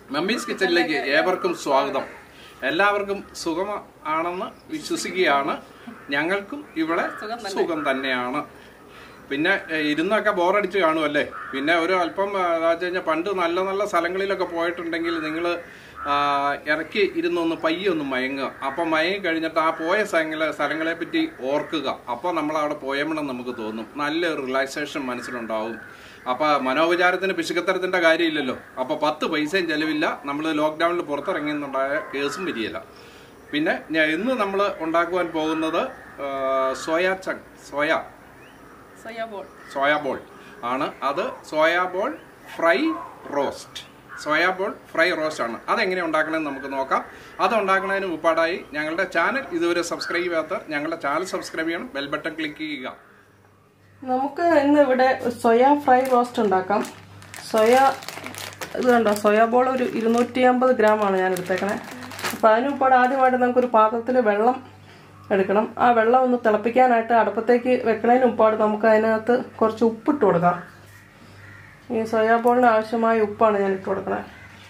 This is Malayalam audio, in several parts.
മമ്മീസ് കിച്ചണിലേക്ക് ഏവർക്കും സ്വാഗതം എല്ലാവർക്കും സുഖം ആണെന്ന് വിശ്വസിക്കുകയാണ് ഞങ്ങൾക്കും ഇവിടെ സുഖം തന്നെയാണ് പിന്നെ ഏഹ്, ഇരുന്നൊക്കെ ബോറടിച്ച് കാണുമല്ലേ പിന്നെ ഒരു അല്പം ആ, എന്താ വെച്ച് കഴിഞ്ഞാൽ പണ്ട് നല്ല നല്ല സ്ഥലങ്ങളിലൊക്കെ പോയിട്ടുണ്ടെങ്കിൽ നിങ്ങൾ ഇറക്കി ഇരുന്നൊന്ന് പയ്യെ ഒന്ന് മയങ്ങുക അപ്പം മയങ്ങി കഴിഞ്ഞിട്ട് ആ പോയ സ്ഥലങ്ങളെ സ്ഥലങ്ങളെ പറ്റി ഓർക്കുക അപ്പോൾ നമ്മൾ അവിടെ പോയമെന്ന് നമുക്ക് തോന്നും നല്ലൊരു റിലാക്സേഷൻ മനസ്സിലുണ്ടാവും അപ്പൊ മനോവിചാരത്തിന് പിശുക്കത്തരത്തിന്റെ കാര്യമില്ലല്ലോ അപ്പൊ പത്ത് പൈസയും ചെലവില്ല നമ്മൾ ലോക്ക്ഡൌണിൽ പുറത്തിറങ്ങിയെന്നുണ്ടായ കേസും വരികയില്ല പിന്നെ ഞാൻ ഇന്ന് നമ്മൾ ഉണ്ടാക്കുവാൻ പോകുന്നത് ആ, soya chunk soya soya ball soya ball ആണ് അത് soya ball fry roast soya ball fry roast ആണ് അതെങ്ങനെ ഉണ്ടാക്കണമെന്ന് നമുക്ക് നോക്കാം അത് ഉണ്ടാക്കുന്നതിന് മുപ്പാടായി ഞങ്ങളുടെ ചാനൽ ഇതുവരെ സബ്സ്ക്രൈബ് ചെയ്യാത്തവർ ഞങ്ങളുടെ ചാനൽ സബ്സ്ക്രൈബ് ചെയ്യണം ബെൽ ബട്ടൺ ക്ലിക്ക് ചെയ്യുക നമുക്ക് ഇന്ന് ഇവിടെ സോയ ഫ്രൈ റോസ്റ്റ് ഉണ്ടാക്കാം സോയ ഇത് കണ്ടോ സോയ ബോൾ ഒരു ഇരുന്നൂറ്റി അമ്പത് ഗ്രാമാണ് ഞാൻ എടുത്തേക്കണേ അപ്പോൾ അതിന് മുമ്പാട് ആദ്യമായിട്ട് നമുക്കൊരു പാത്രത്തിൽ വെള്ളം എടുക്കണം ആ വെള്ളം ഒന്ന് തിളപ്പിക്കാനായിട്ട് അടുപ്പത്തേക്ക് വെക്കണതിന് മുമ്പാട് നമുക്ക് അതിനകത്ത് കുറച്ച് ഉപ്പിട്ട് കൊടുക്കാം ഈ സോയാ ബോളിന് ആവശ്യമായ ഉപ്പാണ് ഞാൻ ഇട്ട് കൊടുക്കണേ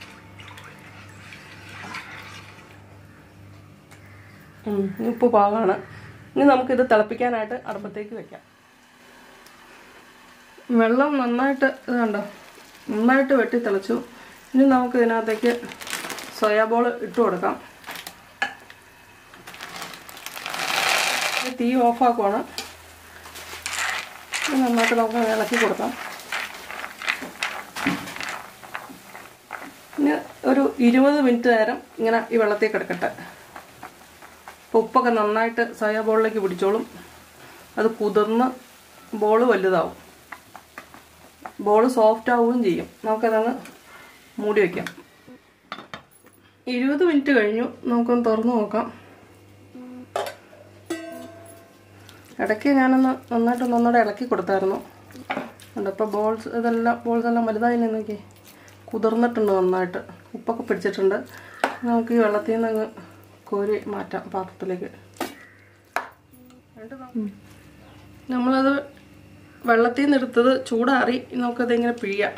ഉം, ഈ ഉപ്പ് പാകമാണ് ഇനി നമുക്കിത് തിളപ്പിക്കാനായിട്ട് അടുപ്പത്തേക്ക് വെക്കാം വെള്ളം നന്നായിട്ട് ഇത് കണ്ടോ നന്നായിട്ട് വെട്ടി തിളച്ചു ഇനി നമുക്ക് ഇതിനകത്തേക്ക് സോയാ ബോൾ ഇട്ട് കൊടുക്കാം തീ ഓഫാക്കുവാണ് ഇനി നന്നായിട്ട് നമുക്ക് ഇളക്കി കൊടുക്കാം ഇനി ഒരു ഇരുപത് മിനിറ്റ് നേരം ഇങ്ങനെ ഈ വെള്ളത്തിൽ കിടക്കട്ടെ അപ്പോൾ ഉപ്പൊക്കെ നന്നായിട്ട് സോയാ ബോളിലേക്ക് പിടിച്ചോളും അത് കുതിർന്ന് ബോൾ വലുതാവും ബോൾ സോഫ്റ്റ് ആവുകയും ചെയ്യും നമുക്കതങ്ങ് മൂടി വയ്ക്കാം ഇരുപത് മിനിറ്റ് കഴിഞ്ഞു നമുക്കൊന്ന് തുറന്നു നോക്കാം ഇടയ്ക്ക് ഞാനൊന്ന് നന്നായിട്ട് ഒന്നൊന്നുകൂടെ ഇളക്കി കൊടുത്തായിരുന്നു ഉണ്ട് ഇപ്പോൾ ബോൾസ് ഇതെല്ലാം ബോൾസ് എല്ലാം വലുതായി നിന്നൊക്കെ കുതിർന്നിട്ടുണ്ട് നന്നായിട്ട് ഉപ്പൊക്കെ പിടിച്ചിട്ടുണ്ട് നമുക്ക് ഈ വെള്ളത്തിൽ നിന്ന് അങ്ങ് കോരി മാറ്റാം പാത്രത്തിലേക്ക് ഉം. നമ്മളത് വെള്ളത്തിൽ നിന്ന് എടുത്തത് ചൂടാറി നമുക്കത് ഇങ്ങനെ പിഴിയാം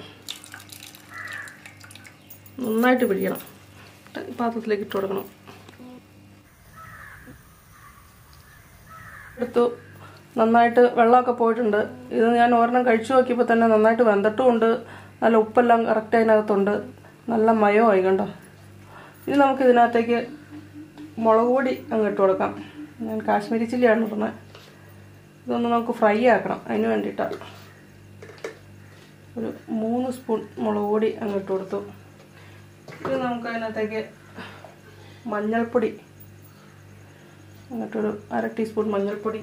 നന്നായിട്ട് പിഴിയണം എന്നിട്ട് പാത്രത്തിലേക്ക് ഇട്ട് കൊടുക്കണം എടുത്തു നന്നായിട്ട് വെള്ളമൊക്കെ പോയിട്ടുണ്ട് ഇത് ഞാൻ ഒരെണ്ണം കഴിച്ചു നോക്കിയപ്പോൾ തന്നെ നന്നായിട്ട് വെന്തിട്ടുമുണ്ട് നല്ല ഉപ്പെല്ലാം കറക്റ്റ് അതിനകത്തുണ്ട് നല്ല മയമായി കണ്ടോ ഇനി നമുക്ക് ഇതിനകത്തേക്ക് മുളക് പൊടി അങ്ങ് ഇട്ട് കൊടുക്കാം ഞാൻ കാശ്മീരി ചില്ലിയാണ് ഇടുന്നത് ഇതൊന്ന് നമുക്ക് ഫ്രൈ ആക്കണം അതിന് വേണ്ടിയിട്ടാണ് ഒരു മൂന്ന് സ്പൂൺ മുളക് പൊടി അങ്ങോട്ട് കൊടുത്തു ഇത് നമുക്ക് അതിനകത്തേക്ക് മഞ്ഞൾപ്പൊടി അങ്ങോട്ടൊരു അര ടീസ്പൂൺ മഞ്ഞൾപ്പൊടി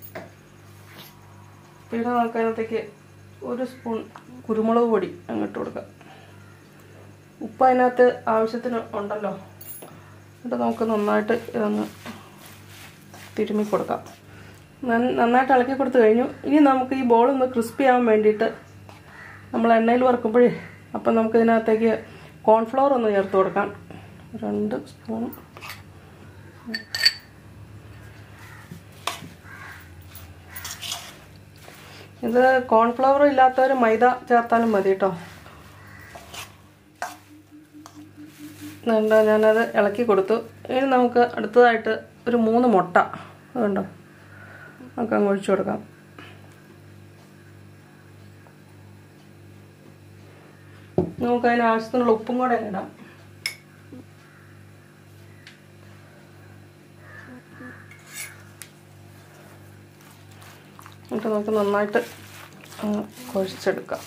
പിന്നെ നമുക്ക് അതിനകത്തേക്ക് ഒരു സ്പൂൺ കുരുമുളക് പൊടി അങ്ങോട്ട് കൊടുക്കാം ഉപ്പ് അതിനകത്ത് ആവശ്യത്തിന് ഉണ്ടല്ലോ എന്നിട്ട് നമുക്ക് നന്നായിട്ട് ഇതൊന്ന് തിരുമ്മി കൊടുക്കാം നന്ന- നന്നായിട്ട് ഇളക്കി കൊടുത്തു കഴിഞ്ഞു ഇനി നമുക്ക് ഈ ബോൾ ഒന്ന് ക്രിസ്പി ആവാൻ വേണ്ടിയിട്ട് നമ്മൾ എണ്ണയിൽ വറുക്കുമ്പോഴേ അപ്പം നമുക്ക് ഇതിനകത്തേക്ക് കോൺഫ്ലവർ ഒന്ന് ചേർത്ത് കൊടുക്കാം രണ്ട് സ്പൂൺ ഇത് കോൺഫ്ലവർ ഇല്ലാത്തവർ മൈദ ചേർത്താലും മതി കേട്ടോ എന്താ ഞാനത് ഇളക്കി കൊടുത്തു ഇനി നമുക്ക് അടുത്തതായിട്ട് ഒരു മൂന്ന് മുട്ട അതുണ്ടോ നമുക്ക് അങ്ങ് ഒഴിച്ചു കൊടുക്കാം നമുക്ക് അതിന് ആവശ്യത്തിനുള്ള ഉപ്പും കൂടെ ഇടാം എന്നിട്ട് നമുക്ക് നന്നായിട്ട് അങ്ങ് കുഴച്ചെടുക്കാം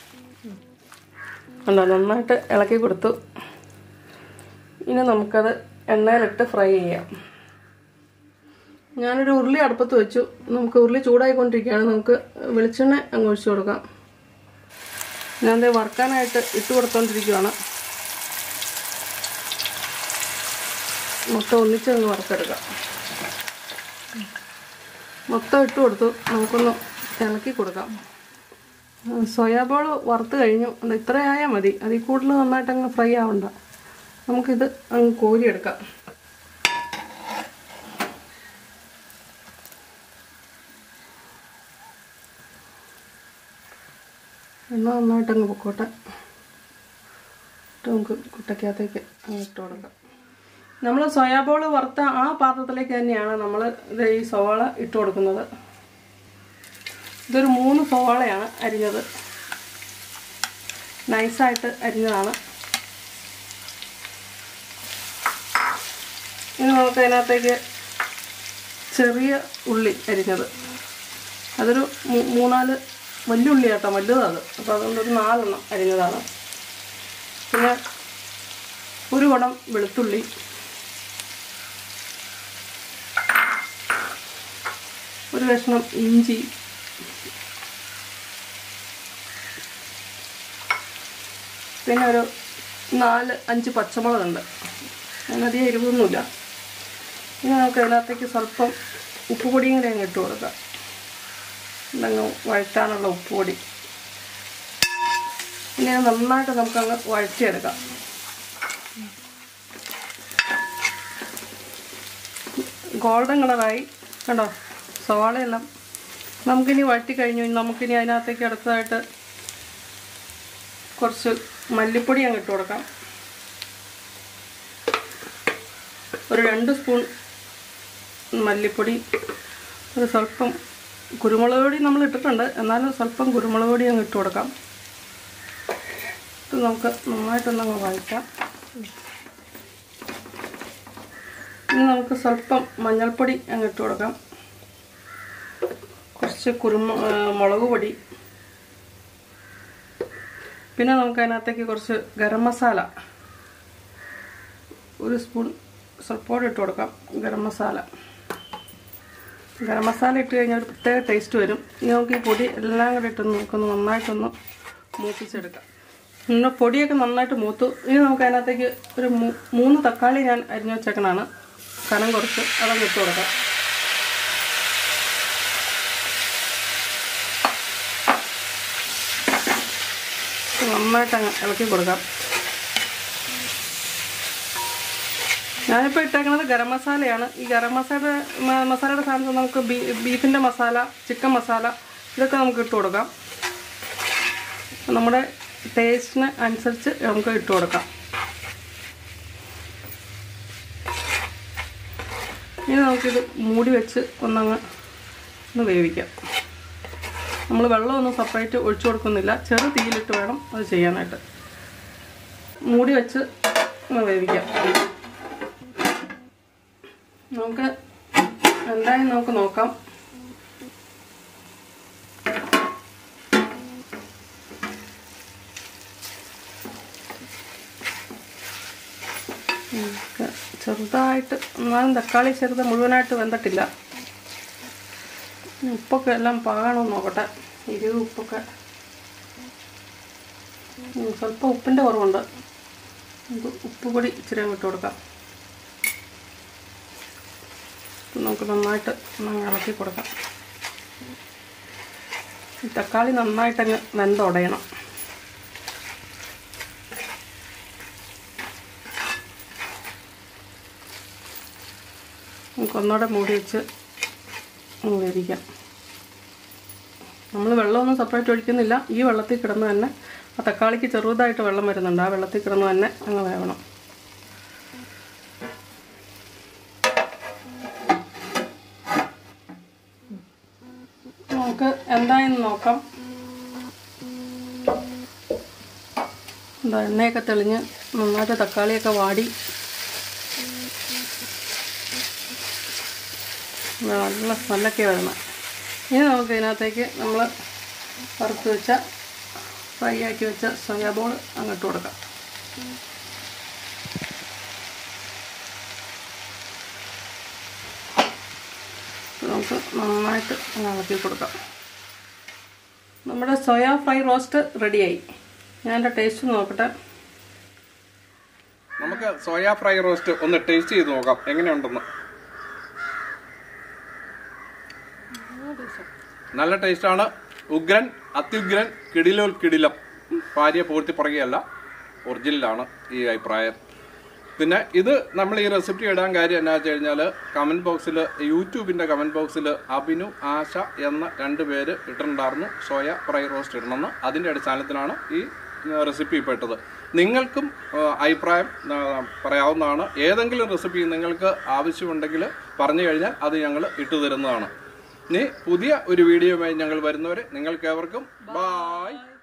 ഉണ്ടോ നന്നായിട്ട് ഇളക്കി കൊടുത്തു ഇനി നമുക്കത് എണ്ണയിലിട്ട് ഫ്രൈ ചെയ്യാം ഞാനൊരു ഉരുളി അടുപ്പത്ത് വെച്ചു നമുക്ക് ഉരുളി ചൂടായിക്കൊണ്ടിരിക്കുകയാണ് നമുക്ക് വെളിച്ചെണ്ണ അങ്ങ് ഒഴിച്ചു കൊടുക്കാം ഞാൻ ദേ വറുക്കാനായിട്ട് ഇട്ട് കൊടുത്തോണ്ടിരിക്കുകയാണ് മൊത്തം ഒന്നിച്ചങ്ങ് വറുത്തെടുക്കാം മൊത്തം ഇട്ട് കൊടുത്തു നമുക്കൊന്ന് ഇളക്കി കൊടുക്കാം സോയാബോൾ വറുത്ത് കഴിഞ്ഞു അത് ഇത്രയായാൽ മതി അതിൽ കൂടുതൽ നന്നായിട്ട് അങ്ങ് ഫ്രൈ ആവണ്ട നമുക്കിത് അങ്ങ് കോരിയെടുക്കാം എണ്ണ നന്നായിട്ട് അങ്ങ് പൊക്കോട്ടെ ഇട്ട് നമുക്ക് കുട്ടയ്ക്കകത്തേക്ക് അങ്ങ് ഇട്ട് കൊടുക്കാം നമ്മൾ സോയാബോൾ വറുത്ത ആ പാത്രത്തിലേക്ക് തന്നെയാണ് നമ്മൾ ഇത് ഈ സവാള ഇട്ട് കൊടുക്കുന്നത് ഇതൊരു മൂന്ന് സവാളയാണ് അരിഞ്ഞത് നൈസായിട്ട് അരിഞ്ഞതാണ് ഇനി നമുക്ക് അതിനകത്തേക്ക് ചെറിയ ഉള്ളി അരിഞ്ഞത് അതൊരു മൂ- മൂന്നാല് വലിയ ഉള്ളി കേട്ടോ വലുതാണ് അപ്പോൾ അതുകൊണ്ട് ഒരു നാലെണ്ണം അരിഞ്ഞതാണ് പിന്നെ ഒരു കുടം വെളുത്തുള്ളി ഒരു കഷ്ണം ഇഞ്ചി പിന്നെ ഒരു നാല് അഞ്ച് പച്ചമുളകുണ്ട് അതിനധികം എരിവൊന്നുമില്ല ഇനി നമുക്ക് അതിനകത്തേക്ക് സ്വല്പം ഉപ്പ് പൊടിയും കൂടി അങ്ങ് ഇട്ട് കൊടുക്കാം ഇതങ്ങ് വഴറ്റാനുള്ള ഉപ്പ് പൊടി ഇനി അത് നന്നായിട്ട് നമുക്കങ്ങ് വഴറ്റിയെടുക്കാം ഗോൾഡൻ കളറായി കണ്ടോ സവാളയെല്ലാം നമുക്കിനി വഴറ്റി കഴിഞ്ഞു ഇനി നമുക്കിനി അതിനകത്തേക്ക് അടുത്തതായിട്ട് കുറച്ച് മല്ലിപ്പൊടി അങ്ങ് ഇട്ട് കൊടുക്കാം ഒരു രണ്ട് സ്പൂൺ മല്ലിപ്പൊടി ഒരു സ്വല്പം കുരുമുളക് പൊടി നമ്മൾ ഇട്ടിട്ടുണ്ട് എന്നാലും സ്വല്പം കുരുമുളക് പൊടി അങ്ങ് ഇട്ട് കൊടുക്കാം ഇത് നമുക്ക് നന്നായിട്ടൊന്ന് അങ്ങ് വഴറ്റാം ഇനി നമുക്ക് സ്വല്പം മഞ്ഞൾപ്പൊടി അങ്ങ് ഇട്ട് കൊടുക്കാം കുറച്ച് കുരുമു ആ, മുളക് പൊടി പിന്നെ നമുക്ക് അതിനകത്തേക്ക് കുറച്ച് ഗരം മസാല ഒരു സ്പൂൺ സ്വല്പോടെ ഇട്ട് കൊടുക്കാം ഗരം മസാല ഗരം മസാല ഇട്ട് കഴിഞ്ഞാൽ ഒരു പ്രത്യേക ടേസ്റ്റ് വരും ഇനി നമുക്ക് ഈ പൊടി എല്ലാം കൂടെ ഇട്ട് നമുക്കൊന്ന് നന്നായിട്ടൊന്ന് മൂപ്പിച്ചെടുക്കാം പിന്നെ പൊടിയൊക്കെ നന്നായിട്ട് മൂത്തു ഇനി നമുക്ക് അതിനകത്തേക്ക് ഒരു മൂ- മൂന്ന് തക്കാളി ഞാൻ അരിഞ്ഞു വെച്ചേക്കണാണ് കനം കുറച്ച് അതങ്ങ് ഇട്ട് കൊടുക്കാം നന്നായിട്ട് അങ്ങ് ഇളക്കി കൊടുക്കാം ഞാനിപ്പോൾ ഇട്ടേക്കുന്നത് ഗരം മസാലയാണ് ഈ ഗരം മസാല മ- മസാലയുടെ സ്ഥാനത്ത് നമുക്ക് ബീ ബീഫിൻ്റെ മസാല ചിക്കൻ മസാല ഇതൊക്കെ നമുക്ക് ഇട്ട് കൊടുക്കാം നമ്മുടെ ടേസ്റ്റിന് അനുസരിച്ച് നമുക്ക് ഇട്ട് കൊടുക്കാം ഇനി നമുക്കിത് മൂടി വെച്ച് ഒന്നങ്ങ് ഒന്ന് വേവിക്കാം നമ്മൾ വെള്ളമൊന്നും സെപ്പറേറ്റ് ഒഴിച്ചു കൊടുക്കുന്നില്ല ചെറു തീയിലിട്ട് വേണം അത് ചെയ്യാനായിട്ട് മൂടി വെച്ച് ഒന്ന് വേവിക്കാം നമുക്ക് എന്തായാലും നമുക്ക് നോക്കാം നമുക്ക് ചെറുതായിട്ട് എന്നാലും തക്കാളി ചെറുത് മുഴുവനായിട്ട് വെന്തിട്ടില്ല ഇനി ഉപ്പൊക്കെ എല്ലാം പാകണോ നോക്കട്ടെ എരിവ് ഉപ്പൊക്കെ ഉം, സ്വല്പം ഉപ്പിൻ്റെ കുറവുണ്ട് നമുക്ക് ഉപ്പ് പൊടി ഇച്ചിരി അങ്ങ് ഇട്ട് കൊടുക്കാം ഇത് നമുക്ക് നന്നായിട്ട് ഒന്ന് ഇളക്കി കൊടുക്കാം ഈ തക്കാളി നന്നായിട്ടങ്ങ് വെന്തുടയണം നമുക്ക് ഒന്നുകൂടെ മൂടി വെച്ച് അങ്ങ് വേവിക്കാം നമ്മൾ വെള്ളമൊന്നും സെപ്പറേറ്റ് ഒഴിക്കുന്നില്ല ഈ വെള്ളത്തിൽ കിടന്ന് തന്നെ ആ തക്കാളിക്ക് ചെറുതായിട്ട് വെള്ളം വരുന്നുണ്ട് ആ വെള്ളത്തിൽ കിടന്ന് തന്നെ അങ്ങ് വേവണം നമുക്ക് എന്തായെന്ന് നോക്കാം എന്താ എണ്ണയൊക്കെ തെളിഞ്ഞ് നന്നായിട്ട് തക്കാളിയൊക്കെ വാടി നല്ല സ്മെല്ലൊക്കെ വരണം ഇനി നമുക്ക് ഇതിനകത്തേക്ക് നമ്മൾ വറുത്ത് വെച്ച ഫ്രൈ ആക്കി വെച്ച സോയാബോൾ അങ്ങോട്ട് കൊടുക്കാം ഇത് നമുക്ക് നന്നായിട്ട് അങ്ങ് ഇളക്കി കൊടുക്കാം നമ്മുടെ സോയാ ഫ്രൈ റോസ്റ്റ് റെഡിയായി ഞാൻ എൻ്റെ ടേസ്റ്റ് നോക്കട്ടെ നമുക്ക് സോയാ ഫ്രൈ റോസ്റ്റ് ഒന്ന് ടേസ്റ്റ് ചെയ്ത് നോക്കാം എങ്ങനെയുണ്ടെന്ന് നല്ല ടേസ്റ്റാണ് ഉഗ്രൻ അത്യുഗ്രൻ കിടിലോൽ കിടിലം ഭാര്യ പൂർത്തി പറയുകയല്ല ഒറിജിനലാണ് ഈ അഭിപ്രായം പിന്നെ ഇത് നമ്മൾ ഈ റെസിപ്പി ഇടാൻ കാര്യം എന്നാ വെച്ച് കഴിഞ്ഞാൽ കമൻറ്റ് ബോക്സിൽ യൂട്യൂബിൻ്റെ കമൻറ്റ് ബോക്സിൽ അഭിനു ആശ എന്ന രണ്ട് പേര് ഇട്ടിട്ടുണ്ടായിരുന്നു സോയ ഫ്രൈ റോസ്റ്റ് ഇടണമെന്ന് അതിൻ്റെ അടിസ്ഥാനത്തിലാണ് ഈ റെസിപ്പി ഇപ്പോൾ ഇട്ടത് നിങ്ങൾക്കും ആ, അഭിപ്രായം ആ, പറയാവുന്നതാണ് ഏതെങ്കിലും റെസിപ്പി നിങ്ങൾക്ക് ആവശ്യമുണ്ടെങ്കിൽ പറഞ്ഞു കഴിഞ്ഞാൽ അത് ഞങ്ങൾ ഇട്ടു തരുന്നതാണ് ഇനി പുതിയ ഒരു വീഡിയോയുമായി ഞങ്ങൾ വരുന്നവരെ നിങ്ങൾക്ക് ഏവർക്കും ബായ്